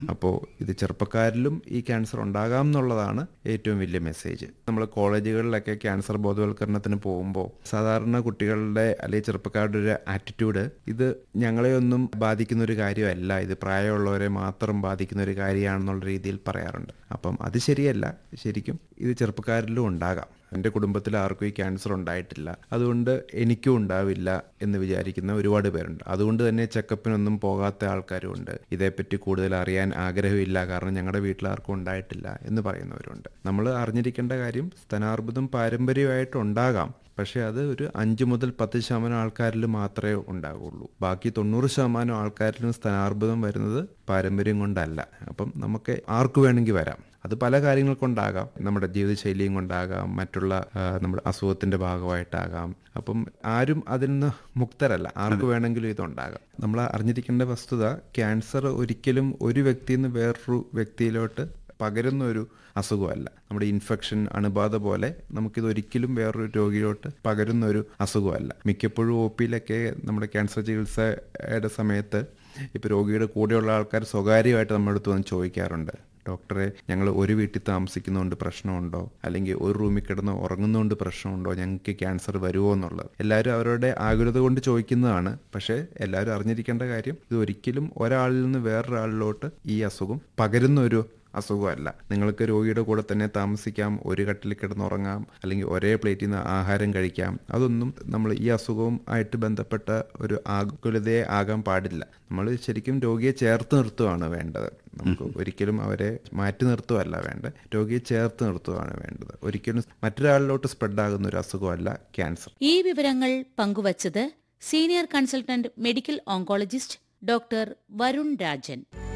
അപ്പോൾ ഇത് ചെറുപ്പക്കാരിലും ഈ ക്യാൻസർ ഉണ്ടാകാം എന്നുള്ളതാണ് ഏറ്റവും വലിയ മെസ്സേജ് നമ്മൾ കോളേജുകളിലൊക്കെ ക്യാൻസർ ബോധവൽക്കരണത്തിന് പോകുമ്പോൾ സാധാരണ കുട്ടികളുടെ അല്ലെങ്കിൽ ചെറുപ്പക്കാരുടെ ഒരു ആറ്റിറ്റ്യൂഡ് ഇത് ഞങ്ങളെ ഒന്നും ബാധിക്കുന്ന ഒരു കാര്യമല്ല ഇത് പ്രായമുള്ളവരെ മാത്രം ബാധിക്കുന്ന ഒരു കാര്യമാണെന്നുള്ള രീതിയിൽ പറയാറുണ്ട് അപ്പം അത് ശരിയല്ല ശരിക്കും ഇത് ചെറുപ്പക്കാരിലും ഉണ്ടാകാം എൻ്റെ കുടുംബത്തിൽ ആർക്കും ഈ ക്യാൻസർ ഉണ്ടായിട്ടില്ല അതുകൊണ്ട് എനിക്കും ഉണ്ടാവില്ല എന്ന് വിചാരിക്കുന്ന ഒരുപാട് പേരുണ്ട് അതുകൊണ്ട് തന്നെ ചെക്കപ്പിനൊന്നും പോകാത്ത ആൾക്കാരും ഉണ്ട് ഇതേപ്പറ്റി കൂടുതൽ അറിയാൻ ആഗ്രഹമില്ല കാരണം ഞങ്ങളുടെ വീട്ടിൽ ആർക്കും ഉണ്ടായിട്ടില്ല എന്ന് പറയുന്നവരുണ്ട് നമ്മൾ അറിഞ്ഞിരിക്കേണ്ട കാര്യം സ്തനാർബുദം പാരമ്പര്യമായിട്ട് ഉണ്ടാകാം പക്ഷേ അത് ഒരു അഞ്ച് മുതൽ പത്ത് ശതമാനം ആൾക്കാരിൽ മാത്രമേ ഉണ്ടാകുള്ളൂ ബാക്കി തൊണ്ണൂറ് ശതമാനം ആൾക്കാരിലും സ്തനാർബുദം വരുന്നത് പാരമ്പര്യം കൊണ്ടല്ല അപ്പം നമുക്ക് ആർക്ക് വേണമെങ്കിൽ വരാം അത് പല കാര്യങ്ങൾ കൊണ്ടാകാം നമ്മുടെ ജീവിതശൈലിയും കൊണ്ടാകാം മറ്റുള്ള ആ, നമ്മുടെ അസുഖത്തിന്റെ ഭാഗമായിട്ടാകാം അപ്പം ആരും അതിൽ നിന്ന് മുക്തരല്ല ആർക്ക് വേണമെങ്കിലും ഇതുണ്ടാകാം നമ്മൾ അറിഞ്ഞിരിക്കേണ്ട വസ്തുത ക്യാൻസർ ഒരിക്കലും ഒരു വ്യക്തിയിൽ നിന്ന് വേറൊരു വ്യക്തിയിലോട്ട് പകരുന്ന ഒരു അസുഖമല്ല നമ്മുടെ ഇൻഫെക്ഷൻ അണുബാധ പോലെ നമുക്കിത് ഒരിക്കലും വേറൊരു രോഗിയോട്ട് പകരുന്ന ഒരു അസുഖമല്ല മിക്കപ്പോഴും ഒ പിയിലൊക്കെ നമ്മുടെ ക്യാൻസർ ചികിത്സയുടെ സമയത്ത് ഇപ്പോൾ രോഗിയുടെ കൂടെയുള്ള ആൾക്കാർ സ്വകാര്യമായിട്ട് നമ്മുടെ അടുത്ത് വന്ന് ചോദിക്കാറുണ്ട് ഡോക്ടറെ ഞങ്ങൾ ഒരു വീട്ടിൽ താമസിക്കുന്നതുകൊണ്ട് പ്രശ്നമുണ്ടോ അല്ലെങ്കിൽ ഒരു റൂമിൽ കിടന്ന് ഉറങ്ങുന്നതുകൊണ്ട് പ്രശ്നമുണ്ടോ ഞങ്ങൾക്ക് ക്യാൻസർ വരുമോ എന്നുള്ളത് എല്ലാവരും അവരുടെ ആകുലത കൊണ്ട് ചോദിക്കുന്നതാണ് പക്ഷേ എല്ലാവരും അറിഞ്ഞിരിക്കേണ്ട കാര്യം ഇത് ഒരിക്കലും ഒരാളിൽ നിന്ന് വേറൊരാളിലോട്ട് ഈ അസുഖം പകരുന്ന ഒരു അസുഖമല്ല നിങ്ങൾക്ക് രോഗിയുടെ കൂടെ തന്നെ താമസിക്കാം ഒരു കട്ടിൽ കിടന്നുറങ്ങാം അല്ലെങ്കിൽ ഒരേ പ്ലേറ്റിൽ നിന്ന് ആഹാരം കഴിക്കാം അതൊന്നും നമ്മൾ ഈ അസുഖവും ആയിട്ട് ബന്ധപ്പെട്ട ഒരു ആകുലതയെ ആകാൻ പാടില്ല നമ്മൾ ശരിക്കും രോഗിയെ ചേർത്ത് നിർത്തുകയാണ് വേണ്ടത് നമുക്ക് ഒരിക്കലും അവരെ മാറ്റി നിർത്തുകയല്ല വേണ്ടത് രോഗിയെ ചേർത്ത് നിർത്തുകയാണ് വേണ്ടത് ഒരിക്കലും മറ്റൊരാളിലോട്ട് സ്പ്രെഡ് ആകുന്ന ഒരു അസുഖമല്ല ക്യാൻസർ ഈ വിവരങ്ങൾ പങ്കുവച്ചത് senior consultant medical oncologist doctor Varun Rajan